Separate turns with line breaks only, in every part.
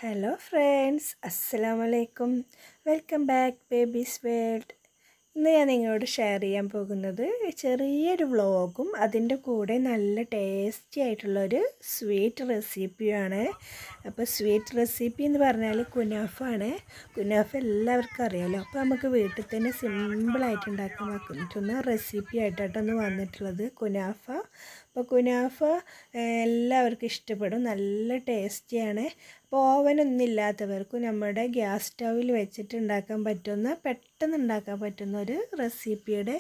hello friends അസ്സലാമു അലൈക്കും welcome back babies world ഇന്ന് ഞാൻ നിങ്ങളോട് ഷെയർ ചെയ്യാൻ പോകുന്നത് ചെറിയൊരു വ്ളോഗും അതിൻ്റെ കൂടെ നല്ല ടേസ്റ്റി ആയിട്ടുള്ളൊരു സ്വീറ്റ് റെസിപ്പിയാണ് അപ്പോൾ സ്വീറ്റ് റെസിപ്പി എന്ന് പറഞ്ഞാൽ കുനാഫാണ് കുനാഫ എല്ലാവർക്കും അറിയാമല്ലോ അപ്പോൾ നമുക്ക് വീട്ടിൽ തന്നെ സിമ്പിളായിട്ട് ഉണ്ടാക്കാൻ പറ്റുന്ന റെസിപ്പി ആയിട്ടാണ് വന്നിട്ടുള്ളത് കുനാഫ അപ്പോൾ കുനാഫ എല്ലാവർക്കും ഇഷ്ടപ്പെടും നല്ല ടേസ്റ്റിയാണ് അപ്പോൾ ഓവനൊന്നും ഇല്ലാത്തവർക്കും നമ്മുടെ ഗ്യാസ് സ്റ്റൗവിൽ വെച്ചിട്ട് ഉണ്ടാക്കാൻ പറ്റുന്ന പെട്ടെന്ന് ഉണ്ടാക്കാൻ പറ്റുന്ന ഒരു റെസിപ്പിയുടെ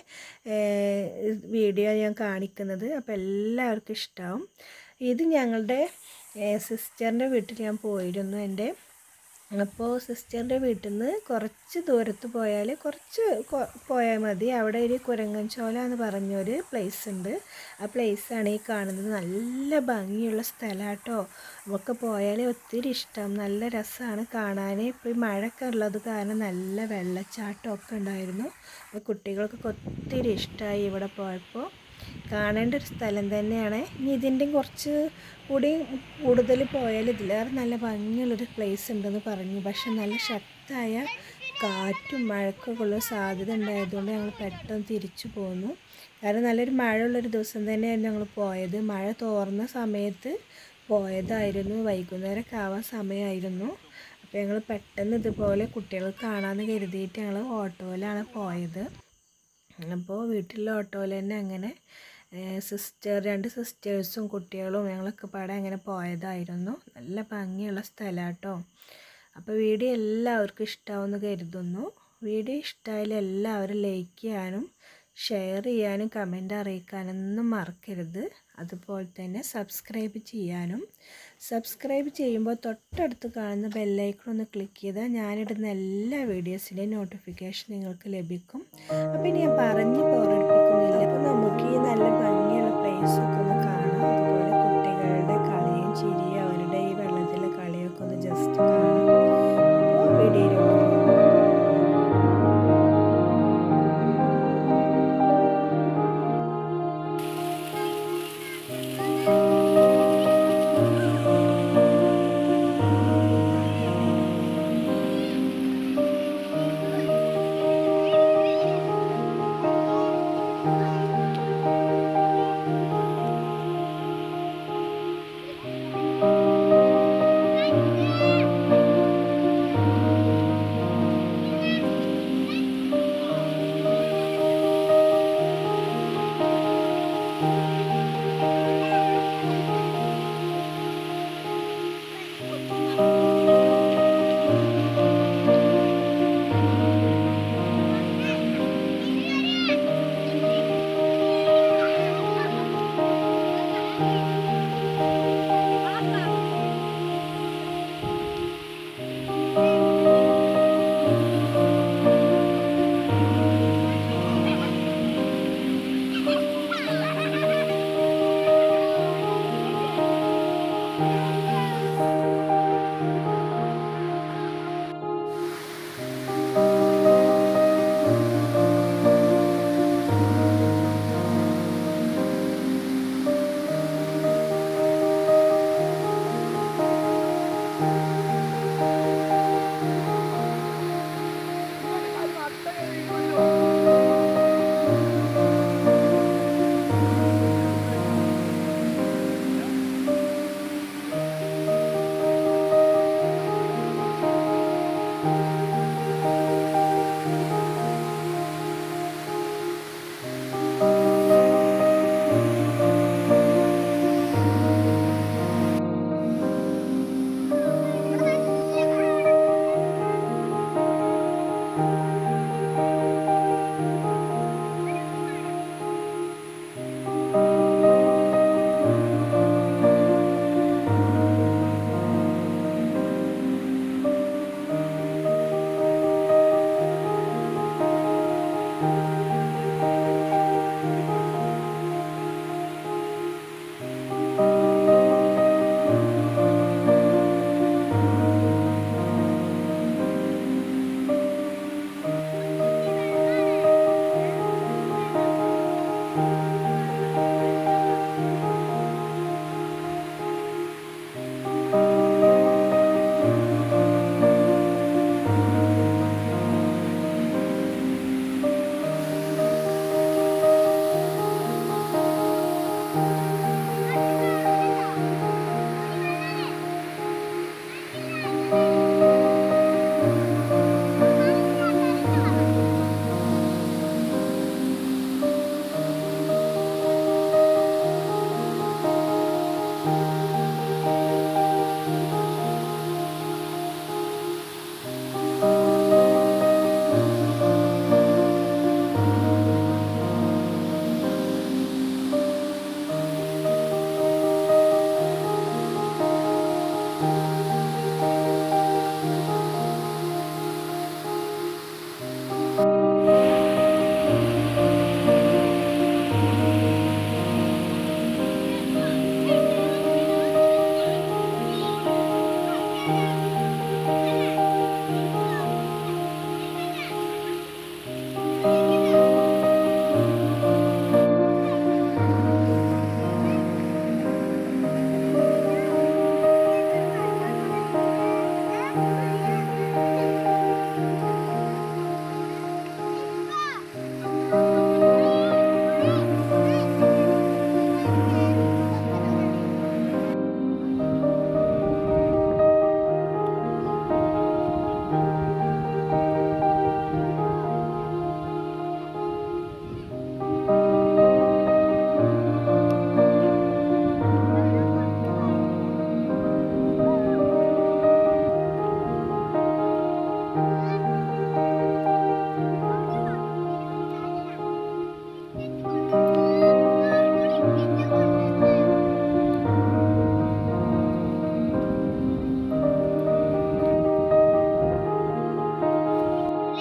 വീഡിയോ ഞാൻ കാണിക്കുന്നത് അപ്പോൾ എല്ലാവർക്കും ഇഷ്ടമാവും ഇത് ഞങ്ങളുടെ സിസ്റ്ററിൻ്റെ വീട്ടിൽ ഞാൻ പോയിരുന്നു എൻ്റെ അപ്പോൾ സിസ്റ്ററിൻ്റെ വീട്ടിൽ നിന്ന് കുറച്ച് ദൂരത്ത് പോയാൽ കുറച്ച് പോയാൽ മതി അവിടെ ഒരു കുരങ്ങൻചോല എന്ന് പറഞ്ഞൊരു പ്ലേസ് ഉണ്ട് ആ പ്ലേസാണ് ഈ കാണുന്നത് നല്ല ഭംഗിയുള്ള സ്ഥലമാട്ടോ നമുക്ക് പോയാൽ ഒത്തിരി ഇഷ്ടം നല്ല രസമാണ് കാണാൻ ഇപ്പോൾ ഈ മഴയൊക്കെ ഉള്ളത് കാരണം നല്ല വെള്ളച്ചാട്ടമൊക്കെ ഉണ്ടായിരുന്നു അപ്പോൾ കുട്ടികൾക്കൊക്കെ ഒത്തിരി ഇഷ്ടമായി ഇവിടെ പോയപ്പോൾ കാണേണ്ട ഒരു സ്ഥലം തന്നെയാണ് ഇനി ഇതിൻ്റെ കുറച്ച് കൂടി കൂടുതൽ പോയാൽ ഇതിലേറെ നല്ല ഭംഗിയുള്ളൊരു പ്ലേസ് ഉണ്ടെന്ന് പറഞ്ഞു പക്ഷെ നല്ല ശക്തമായ കാറ്റും മഴക്കൊക്കെ ഉള്ള സാധ്യത ഉണ്ടായതുകൊണ്ട് ഞങ്ങൾ പെട്ടെന്ന് തിരിച്ചു പോന്നു കാരണം നല്ലൊരു മഴയുള്ളൊരു ദിവസം തന്നെയായിരുന്നു ഞങ്ങൾ പോയത് മഴ തോർന്ന സമയത്ത് പോയതായിരുന്നു വൈകുന്നേരമൊക്കെ ആവാൻ സമയമായിരുന്നു അപ്പോൾ ഞങ്ങൾ പെട്ടെന്ന് ഇതുപോലെ കുട്ടികൾ കാണാമെന്ന് കരുതിയിട്ട് ഞങ്ങൾ ഓട്ടോയിലാണ് പോയത് അപ്പോൾ വീട്ടിലെ ഓട്ടോയിൽ തന്നെ അങ്ങനെ സിസ്റ്റർ രണ്ട് സിസ്റ്റേഴ്സും കുട്ടികളും ഞങ്ങളൊക്കെ പാടെ അങ്ങനെ പോയതായിരുന്നു നല്ല ഭംഗിയുള്ള സ്ഥലം കേട്ടോ അപ്പോൾ വീഡിയോ എല്ലാവർക്കും ഇഷ്ടമാവുമെന്ന് കരുതുന്നു വീഡിയോ ഇഷ്ടമായാൽ എല്ലാവരും ലൈക്ക് ചെയ്യാനും ഷെയർ ചെയ്യാനും കമൻ്റ് അറിയിക്കാനൊന്നും മറക്കരുത് അതുപോലെ തന്നെ സബ്സ്ക്രൈബ് ചെയ്യാനും സബ്സ്ക്രൈബ് ചെയ്യുമ്പോൾ തൊട്ടടുത്ത് കാണുന്ന ബെല്ലൈക്കൺ ഒന്ന് ക്ലിക്ക് ചെയ്താൽ ഞാനിടുന്ന എല്ലാ വീഡിയോസിൻ്റെയും നോട്ടിഫിക്കേഷൻ നിങ്ങൾക്ക് ലഭിക്കും അപ്പോൾ ഇനി ഞാൻ പറഞ്ഞ് പോരടിപ്പിക്കുന്നില്ല അപ്പോൾ നമുക്ക് ഈ നല്ല ഭംഗിയുള്ള പ്ലേസൊക്കെ ഒന്ന് കാണാം അതുപോലെ കുട്ടികളുടെ കളിയും ചിരിയും അവരുടെ ഈ വെള്ളത്തിലെ കളിയൊക്കെ ഒന്ന് ജസ്റ്റ് കാണാം അപ്പോൾ വീഡിയോയിലേക്ക്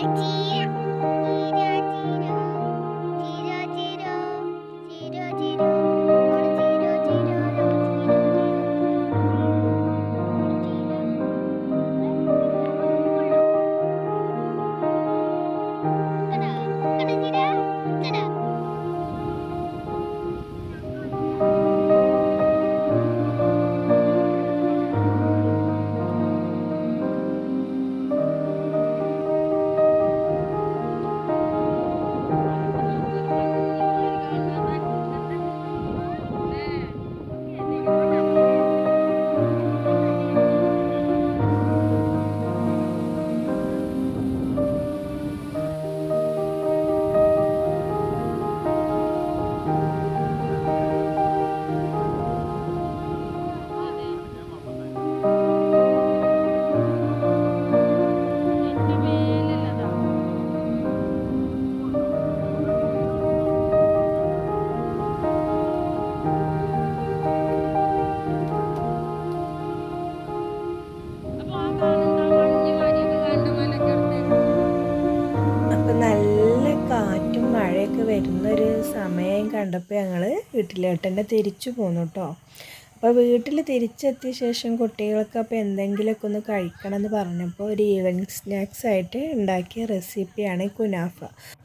അപ്പം നല്ല കാറ്റും മഴയൊക്കെ വരുന്നൊരു സമയം കണ്ടപ്പോൾ ഞങ്ങൾ വീട്ടിലോട്ട് തന്നെ തിരിച്ചു പോന്നു കേട്ടോ അപ്പോൾ വീട്ടിൽ തിരിച്ചെത്തിയ ശേഷം കുട്ടികൾക്ക് അപ്പോൾ എന്തെങ്കിലുമൊക്കെ ഒന്ന് കഴിക്കണം എന്ന് പറഞ്ഞപ്പോൾ ഒരു ഈവനിങ് സ്നാക്സ് ആയിട്ട് ഉണ്ടാക്കിയ റെസിപ്പിയാണ് ഈ കുനാഫ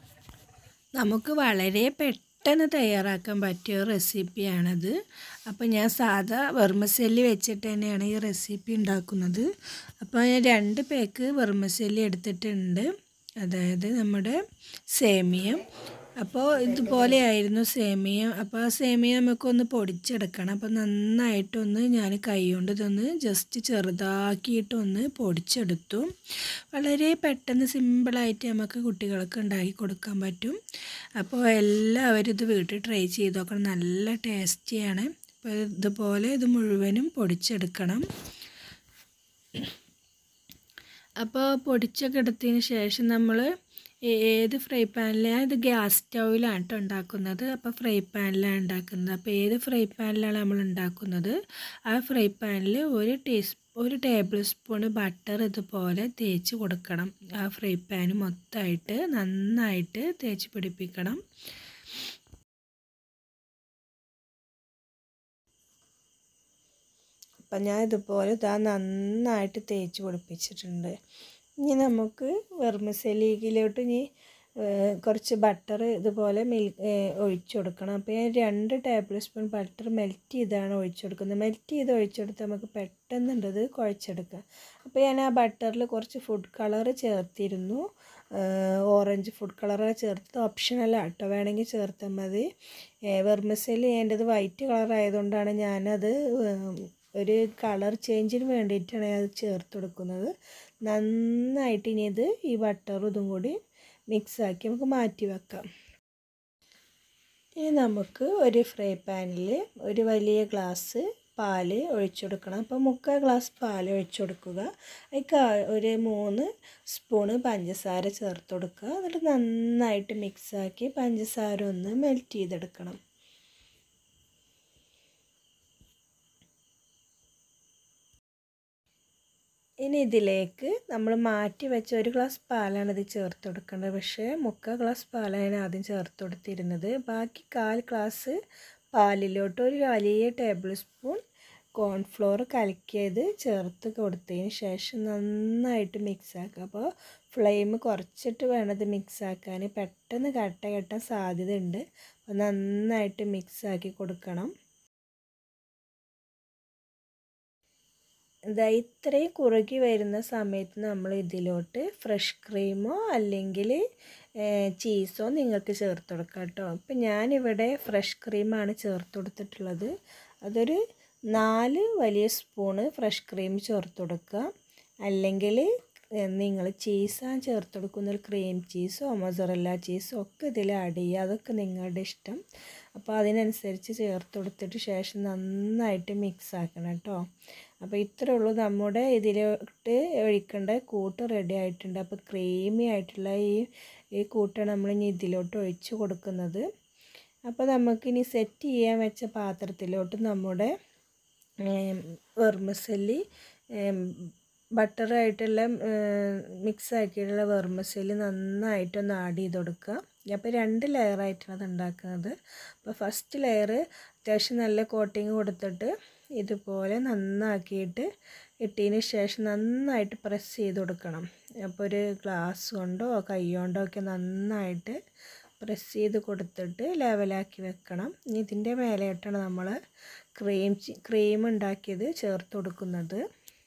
നമുക്ക് വളരെ പെട്ടെന്ന് തയ്യാറാക്കാൻ പറ്റിയ ഒരു റെസിപ്പിയാണത് അപ്പോൾ ഞാൻ സാധാ വെർമസെല്ലി വെച്ചിട്ട് തന്നെയാണ് ഈ റെസിപ്പി ഉണ്ടാക്കുന്നത് അപ്പോൾ ഞാൻ രണ്ട് പേക്ക് വെർമസെല്ലി എടുത്തിട്ടുണ്ട് അതായത് നമ്മുടെ സേമിയം അപ്പോൾ ഇതുപോലെയായിരുന്നു സേമിയം അപ്പോൾ ആ സേമിയ നമുക്കൊന്ന് പൊടിച്ചെടുക്കണം അപ്പോൾ നന്നായിട്ടൊന്ന് ഞാൻ കൈ കൊണ്ട് ഇതൊന്ന് ജസ്റ്റ് ചെറുതാക്കിയിട്ടൊന്ന് പൊടിച്ചെടുത്തു വളരെ പെട്ടെന്ന് സിമ്പിളായിട്ട് നമുക്ക് കുട്ടികൾക്ക് ഉണ്ടാക്കി കൊടുക്കാൻ പറ്റും അപ്പോൾ എല്ലാവരും ഇത് വീട്ടിൽ ട്രൈ ചെയ്ത് നോക്കണം നല്ല ടേസ്റ്റിയാണ് അപ്പോൾ ഇതുപോലെ ഇത് മുഴുവനും പൊടിച്ചെടുക്കണം അപ്പോൾ പൊടിച്ചൊക്കെ എടുത്തതിന് ശേഷം നമ്മൾ ഏത് ഫ്രൈ പാനിലാണ് ഇത് ഗ്യാസ് സ്റ്റൗവിലാണ് കേട്ടോ ഉണ്ടാക്കുന്നത് അപ്പോൾ ഫ്രൈ പാനിലാണ് ഉണ്ടാക്കുന്നത് അപ്പോൾ ഏത് ഫ്രൈ പാനിലാണ് നമ്മൾ ഉണ്ടാക്കുന്നത് ആ ഫ്രൈ പാനിൽ ഒരു ടീസ് ഒരു ടേബിൾ സ്പൂൺ ബട്ടർ ഇതുപോലെ തേച്ച് കൊടുക്കണം ആ ഫ്രൈ പാൻ മൊത്തമായിട്ട് നന്നായിട്ട് തേച്ച് പിടിപ്പിക്കണം അപ്പം ഞാൻ ഇതുപോലെ ഇതാ നന്നായിട്ട് തേച്ച് പിടിപ്പിച്ചിട്ടുണ്ട് ഇനി നമുക്ക് വെർമിസെലിയിലോട്ട് ഇനി കുറച്ച് ബട്ടർ ഇതുപോലെ മിൽ ഒഴിച്ചു കൊടുക്കണം അപ്പോൾ ഞാൻ രണ്ട് ടേബിൾ സ്പൂൺ ബട്ടർ മെൽറ്റ് ചെയ്താണ് ഒഴിച്ചു കൊടുക്കുന്നത് മെൽറ്റ് ചെയ്ത് ഒഴിച്ചെടുത്ത് നമുക്ക് പെട്ടെന്നുണ്ടത് കുഴച്ചെടുക്കാം അപ്പോൾ ഞാൻ ആ ബട്ടറിൽ കുറച്ച് ഫുഡ് കളർ ചേർത്തിരുന്നു ഓറഞ്ച് ഫുഡ് കളർ ചേർത്തത് ഓപ്ഷനല്ല കേട്ടോ വേണമെങ്കിൽ ചേർത്താൽ മതി വെർമിസെലി എൻ്റെത് വൈറ്റ് കളർ ആയതുകൊണ്ടാണ് ഞാനത് ഒരു കളർ ചേഞ്ചിന് വേണ്ടിയിട്ടാണ് അത് ചേർത്ത് കൊടുക്കുന്നത് നന്നായിട്ട് ഇനി ഇത് ഈ ബട്ടറും ഇതും കൂടി മിക്സാക്കി നമുക്ക് മാറ്റി വെക്കാം ഇനി നമുക്ക് ഒരു ഫ്രൈ പാനിൽ ഒരു വലിയ ഗ്ലാസ് പാല് ഒഴിച്ചു കൊടുക്കണം അപ്പോൾ മുക്കാൽ ഗ്ലാസ് പാൽ ഒഴിച്ചു കൊടുക്കുക അതിക്ക് ഒരു മൂന്ന് സ്പൂണ് പഞ്ചസാര ചേർത്ത് കൊടുക്കുക എന്നിട്ട് നന്നായിട്ട് മിക്സാക്കി പഞ്ചസാര ഒന്ന് മെൽറ്റ് ചെയ്തെടുക്കണം ഇനി ഇതിലേക്ക് നമ്മൾ മാറ്റി വെച്ച ഒരു ഗ്ലാസ് പാലാണ് ഇത് ചേർത്ത് കൊടുക്കേണ്ടത് പക്ഷേ മുക്കാൽ ഗ്ലാസ് പാലാണ് ആദ്യം ചേർത്ത് കൊടുത്തിരുന്നത് ബാക്കി കാൽ ഗ്ലാസ് പാലിലോട്ട് ഒരു വലിയ ടേബിൾ സ്പൂൺ കോൺഫ്ലോർ കലക്കിയത് ചേർത്ത് കൊടുത്തതിന് ശേഷം നന്നായിട്ട് മിക്സ് ആക്കുക അപ്പോൾ ഫ്ലെയിം കുറച്ചിട്ട് വേണം ഇത് മിക്സ് ആക്കാൻ പെട്ടെന്ന് കട്ട കെട്ടാൻ സാധ്യതയുണ്ട് അപ്പോൾ നന്നായിട്ട് മിക്സ് ആക്കി കൊടുക്കണം ഇതാ ഇത്രയും കുറുകി വരുന്ന സമയത്ത് നമ്മൾ ഇതിലോട്ട് ഫ്രഷ് ക്രീമോ അല്ലെങ്കിൽ ചീസോ നിങ്ങൾക്ക് ചേർത്ത് കൊടുക്കാം കേട്ടോ അപ്പം ഞാനിവിടെ ഫ്രഷ് ക്രീമാണ് ചേർത്ത് കൊടുത്തിട്ടുള്ളത് അതൊരു നാല് വലിയ സ്പൂണ് ഫ്രഷ് ക്രീം ചേർത്ത് കൊടുക്കുക അല്ലെങ്കിൽ നിങ്ങൾ ചീസാണ് ചേർത്ത് കൊടുക്കുന്ന ഒരു ക്രീം ചീസോ മൊസറല്ല ചീസോ ഒക്കെ ഇതിൽ ആഡ് ചെയ്യുക അതൊക്കെ നിങ്ങളുടെ ഇഷ്ടം അപ്പോൾ അതിനനുസരിച്ച് ചേർത്ത് കൊടുത്തിട്ട് ശേഷം നന്നായിട്ട് മിക്സ് ആക്കണം കേട്ടോ അപ്പോൾ ഇത്രേ ഉള്ളൂ നമ്മുടെ ഇതിലോട്ട് ഒഴിക്കേണ്ട കൂട്ട് റെഡി ആയിട്ടുണ്ട് അപ്പോൾ ക്രീമി ആയിട്ടുള്ള ഈ ഈ കൂട്ടാണ് നമ്മൾ ഇനി ഇതിലോട്ട് ഒഴിച്ച് കൊടുക്കുന്നത് അപ്പോൾ നമുക്കിനി സെറ്റ് ചെയ്യാൻ വെച്ച പാത്രത്തിലോട്ട് നമ്മുടെ വെർമസല്ലി ബട്ടറായിട്ടുള്ള മിക്സ് ആക്കിയിട്ടുള്ള വെർമസെല് നന്നായിട്ടൊന്ന് ആഡ് ചെയ്ത് കൊടുക്കുക അപ്പോൾ രണ്ട് ലെയറായിട്ടാണ് അത് ഉണ്ടാക്കുന്നത് അപ്പോൾ ഫസ്റ്റ് ലെയർ അത്യാവശ്യം നല്ല കോട്ടിങ് കൊടുത്തിട്ട് ഇതുപോലെ നന്നാക്കിയിട്ട് ഇട്ടതിന് ശേഷം നന്നായിട്ട് പ്രസ് ചെയ്ത് കൊടുക്കണം അപ്പോൾ ഒരു ഗ്ലാസ് കൊണ്ടോ കൈ കൊണ്ടോ ഒക്കെ നന്നായിട്ട് പ്രസ് ചെയ്ത് കൊടുത്തിട്ട് ലെവലാക്കി വെക്കണം ഇനി ഇതിൻ്റെ മേലെയായിട്ടാണ് നമ്മൾ ക്രീം ക്രീം ഉണ്ടാക്കിയത് ചേർത്ത് കൊടുക്കുന്നത്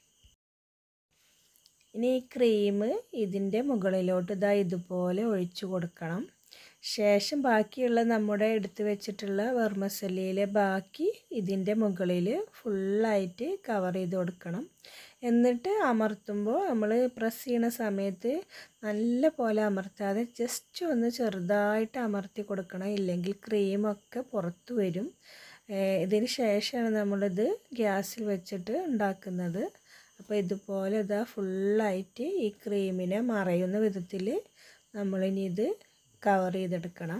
ഇനി ഈ ക്രീം ഇതിൻ്റെ മുകളിലോട്ട് ഇതാ ഇതുപോലെ ഒഴിച്ചു കൊടുക്കണം ശേഷം ബാക്കിയുള്ള നമ്മുടെ എടുത്ത് വെച്ചിട്ടുള്ള വെർമസല്ലിയിലെ ബാക്കി ഇതിൻ്റെ മുകളിൽ ഫുള്ളായിട്ട് കവർ ചെയ്ത് കൊടുക്കണം എന്നിട്ട് അമർത്തുമ്പോൾ നമ്മൾ പ്രസ് ചെയ്യണ സമയത്ത് നല്ല പോലെ അമർത്താതെ ജസ്റ്റ് ഒന്ന് ചെറുതായിട്ട് അമർത്തി കൊടുക്കണം ഇല്ലെങ്കിൽ ക്രീമൊക്കെ പുറത്ത് വരും ഇതിന് ശേഷമാണ് നമ്മളിത് ഗ്യാസിൽ വെച്ചിട്ട് ഉണ്ടാക്കുന്നത് അപ്പോൾ ഇതുപോലെ ഇതാ ഫുള്ളായിട്ട് ഈ ക്രീമിനെ മറയുന്ന വിധത്തിൽ നമ്മളിനി ഇത് കവർ ചെയ്തെടുക്കണം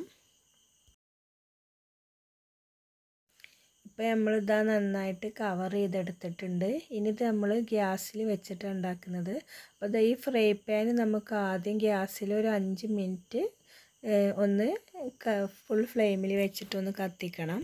ഇപ്പോൾ നമ്മളിതാ നന്നായിട്ട് കവർ ചെയ്തെടുത്തിട്ടുണ്ട് ഇനി ഇത് നമ്മൾ ഗ്യാസിൽ വെച്ചിട്ട് ഉണ്ടാക്കുന്നത് അപ്പോൾ ഇതാ ഈ ഫ്രൈ പാൻ നമുക്ക് ആദ്യം ഗ്യാസിൽ ഒരു അഞ്ച് മിനിറ്റ് ഒന്ന് ഫുൾ ഫ്ലെയിമിൽ വെച്ചിട്ടൊന്ന് കത്തിക്കണം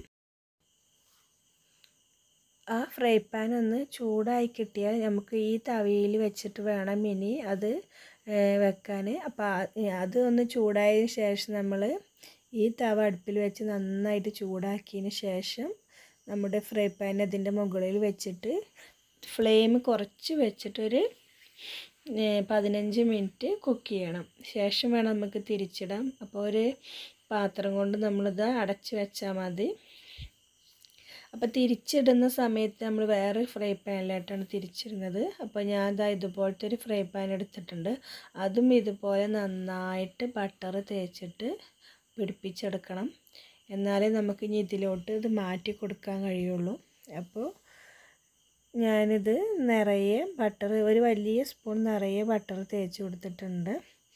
ആ ഫ്രൈ പാൻ ഒന്ന് ചൂടായി കിട്ടിയാൽ നമുക്ക് ഈ തവിയിൽ വെച്ചിട്ട് വേണം ഇനി അത് വെക്കാൻ അപ്പോൾ അത് ഒന്ന് ചൂടായതിന് ശേഷം നമ്മൾ ഈ തവ അടുപ്പിൽ വെച്ച് നന്നായിട്ട് ചൂടാക്കിയതിന് ശേഷം നമ്മുടെ ഫ്രൈ പാൻ അതിൻ്റെ മുകളിൽ വെച്ചിട്ട് ഫ്ലെയിം കുറച്ച് വെച്ചിട്ടൊരു പതിനഞ്ച് മിനിറ്റ് കുക്ക് ചെയ്യണം ശേഷം വേണം നമുക്ക് തിരിച്ചിടാം അപ്പോൾ ഒരു പാത്രം കൊണ്ട് നമ്മളിത് അടച്ച് വെച്ചാൽ മതി അപ്പോൾ തിരിച്ചിടുന്ന സമയത്ത് നമ്മൾ വേറെ ഫ്രൈ പാനിലായിട്ടാണ് തിരിച്ചിടുന്നത് അപ്പോൾ ഞാൻ ഇതാ ഇതുപോലത്തെ ഒരു ഫ്രൈ പാൻ എടുത്തിട്ടുണ്ട് അതും ഇതുപോലെ നന്നായിട്ട് ബട്ടർ തേച്ചിട്ട് പിടിപ്പിച്ചെടുക്കണം എന്നാലേ നമുക്ക് ഇനി ഇതിലോട്ട് ഇത് മാറ്റി കൊടുക്കാൻ കഴിയുള്ളൂ അപ്പോൾ ഞാനിത് നിറയെ ബട്ടർ ഒരു വലിയ സ്പൂൺ നിറയെ ബട്ടർ തേച്ച് കൊടുത്തിട്ടുണ്ട്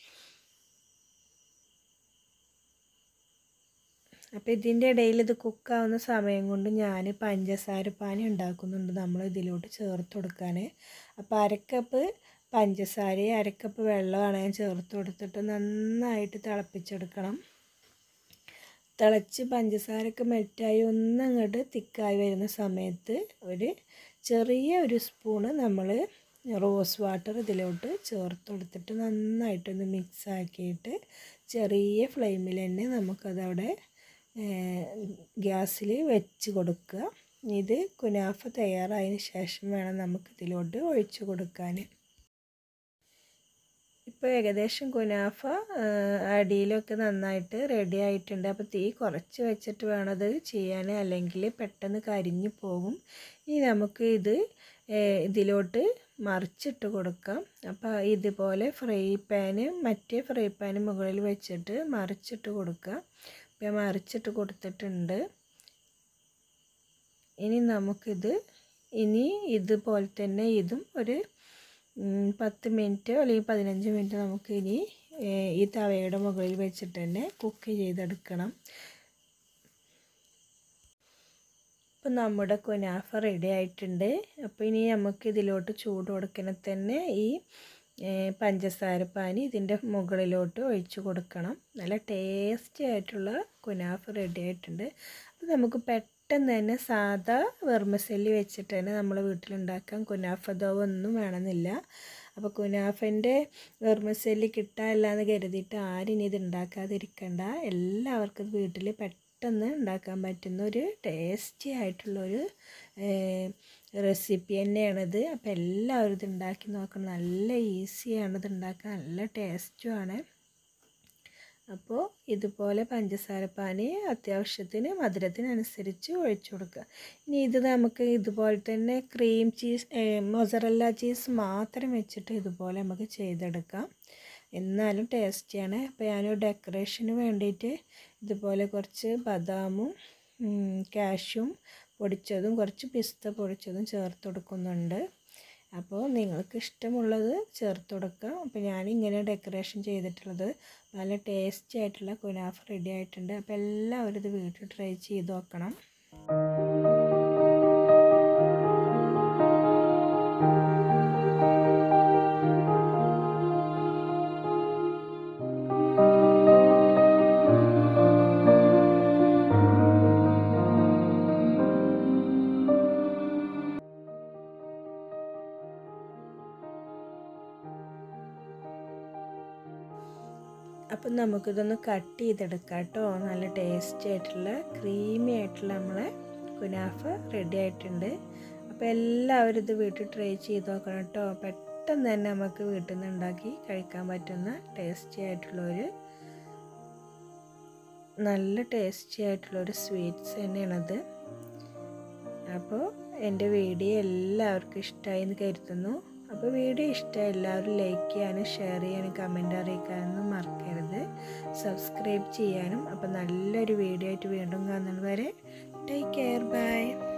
അപ്പോൾ ഇതിൻ്റെ ഇടയിൽ ഇത് കുക്കാവുന്ന സമയം കൊണ്ട് ഞാൻ പഞ്ചസാര പാനി ഉണ്ടാക്കുന്നുണ്ട് നമ്മൾ ഇതിലോട്ട് ചേർത്ത് കൊടുക്കാൻ അപ്പോൾ അരക്കപ്പ് പഞ്ചസാരയും അരക്കപ്പ് വെള്ളമാണ് ഞാൻ ചേർത്ത് കൊടുത്തിട്ട് നന്നായിട്ട് തിളപ്പിച്ചെടുക്കണം തിളച്ച് പഞ്ചസാരയൊക്കെ മെൽറ്റായി ഒന്നങ്ങോട്ട് തിക്കായി വരുന്ന സമയത്ത് ഒരു ചെറിയ ഒരു സ്പൂണ് നമ്മൾ റോസ് വാട്ടർ ഇതിലോട്ട് ചേർത്ത് കൊടുത്തിട്ട് നന്നായിട്ടൊന്ന് മിക്സ് ആക്കിയിട്ട് ചെറിയ ഫ്ലെയിമിൽ തന്നെ നമുക്കതവിടെ ഗ്യാസിൽ വെച്ച് കൊടുക്കുക ഇത് കുനാഫ തയ്യാറായതിന് ശേഷം വേണം നമുക്ക് ഇതിലോട്ട് ഒഴിച്ചു കൊടുക്കാൻ ഇപ്പോൾ ഏകദേശം കുനാഫ അടിയിലൊക്കെ നന്നായിട്ട് റെഡി ആയിട്ടുണ്ട് അപ്പോൾ തീ കുറച്ച് വെച്ചിട്ട് വേണം അത് ചെയ്യാൻ അല്ലെങ്കിൽ പെട്ടെന്ന് കരിഞ്ഞു പോകും ഇനി നമുക്ക് ഇത് ഇതിലോട്ട് മറിച്ചിട്ട് കൊടുക്കാം അപ്പോൾ ഇതുപോലെ ഫ്രൈ പാന് മറ്റേ ഫ്രൈ പാന് മുകളിൽ വെച്ചിട്ട് മറിച്ചിട്ട് കൊടുക്കുക ഇപ്പം മറിച്ചിട്ട് കൊടുത്തിട്ടുണ്ട് ഇനി നമുക്കിത് ഇനി ഇതുപോലെ തന്നെ ഇതും ഒരു പത്ത് മിനിറ്റ് അല്ലെങ്കിൽ പതിനഞ്ച് മിനിറ്റ് നമുക്ക് ഇനി ഈ തവയുടെ മുകളിൽ വെച്ചിട്ട് തന്നെ കുക്ക് ചെയ്തെടുക്കണം ഇപ്പം നമ്മുടെ കുനാഫ റെഡി ആയിട്ടുണ്ട് അപ്പോൾ ഇനി നമുക്ക് ഇതിലോട്ട് ചൂട് കൊടുക്കണ തന്നെ ഈ പഞ്ചസാര പാനി ഇതിൻ്റെ മുകളിലോട്ട് ഒഴിച്ചു കൊടുക്കണം നല്ല ടേസ്റ്റി ആയിട്ടുള്ള കുനാഫ റെഡി ആയിട്ടുണ്ട് അപ്പോൾ നമുക്ക് പെട്ടെന്ന് തന്നെ സാധാ വെർമസെല്ലി വെച്ചിട്ട് തന്നെ നമ്മൾ വീട്ടിലുണ്ടാക്കാം കുനാഫ ദോവ ഒന്നും വേണമെന്നില്ല അപ്പോൾ കുനാഫൻ്റെ വെർമസെല്ലി കിട്ടാനില്ല എന്ന് കരുതിയിട്ട് ആരും ഇനി ഇത് ഉണ്ടാക്കാതിരിക്കണ്ട എല്ലാവർക്കും വീട്ടിൽ പെട്ടെന്ന് ഉണ്ടാക്കാൻ പറ്റുന്ന ഒരു ടേസ്റ്റി ആയിട്ടുള്ളൊരു റെസിപ്പി തന്നെയാണിത് അപ്പോൾ എല്ലാവരും ഇത് ഉണ്ടാക്കി നോക്കണം നല്ല ഈസിയാണ് ഇത് ഉണ്ടാക്കാൻ നല്ല ടേസ്റ്റുമാണ് അപ്പോൾ ഇതുപോലെ പഞ്ചസാര പാനി അത്യാവശ്യത്തിന് മധുരത്തിനനുസരിച്ച് ഒഴിച്ചു കൊടുക്കുക ഇനി ഇത് നമുക്ക് ഇതുപോലെ തന്നെ ക്രീം ചീസ് മൊസറല്ല ചീസ് മാത്രം വെച്ചിട്ട് ഇതുപോലെ നമുക്ക് ചെയ്തെടുക്കാം എന്നാലും ടേസ്റ്റിയാണ് അപ്പോൾ ഞാൻ ഡെക്കറേഷന് വേണ്ടിയിട്ട് ഇതുപോലെ കുറച്ച് ബദാമും കാഷ്യും പൊടിച്ചതും കുറച്ച് പിസ്ത പൊടിച്ചതും ചേർത്ത് കൊടുക്കുന്നുണ്ട് അപ്പോൾ നിങ്ങൾക്ക് ഇഷ്ടമുള്ളത് ചേർത്ത് കൊടുക്കാം അപ്പോൾ ഞാനിങ്ങനെ ഡെക്കറേഷൻ ചെയ്തിട്ടുള്ളത് നല്ല ടേസ്റ്റി ആയിട്ടുള്ള കുനാഫ് റെഡി ആയിട്ടുണ്ട് അപ്പോൾ എല്ലാവരും ഇത് വീട്ടിൽ ട്രൈ ചെയ്ത് നോക്കണം അപ്പം നമുക്കിതൊന്ന് കട്ട് ചെയ്തെടുക്കാം കേട്ടോ നല്ല ടേസ്റ്റി ആയിട്ടുള്ള ക്രീമി ആയിട്ടുള്ള നമ്മളെ കുനാഫ റെഡി ആയിട്ടുണ്ട് അപ്പോൾ എല്ലാവരും ഇത് വീട്ടിൽ ട്രൈ ചെയ്ത് നോക്കണം കേട്ടോ പെട്ടെന്ന് തന്നെ നമുക്ക് വീട്ടിൽ നിന്ന് ഉണ്ടാക്കി കഴിക്കാൻ പറ്റുന്ന ടേസ്റ്റി ആയിട്ടുള്ളൊരു നല്ല ടേസ്റ്റി ആയിട്ടുള്ളൊരു സ്വീറ്റ്സ് തന്നെയാണത് അപ്പോൾ എൻ്റെ വീഡിയോ എല്ലാവർക്കും ഇഷ്ടമായി എന്ന് കരുതുന്നു അപ്പോൾ വീഡിയോ ഇഷ്ടമായി എല്ലാവരും ലൈക്ക് ചെയ്യാനും ഷെയർ ചെയ്യാനും കമൻറ്റ് അറിയിക്കാനൊന്നും മറക്കരുത് സബ്സ്ക്രൈബ് ചെയ്യാനും അപ്പോൾ നല്ലൊരു വീഡിയോ ആയിട്ട് വീണ്ടും കാണുന്നത് വരെ ടേക്ക് കെയർ ബൈ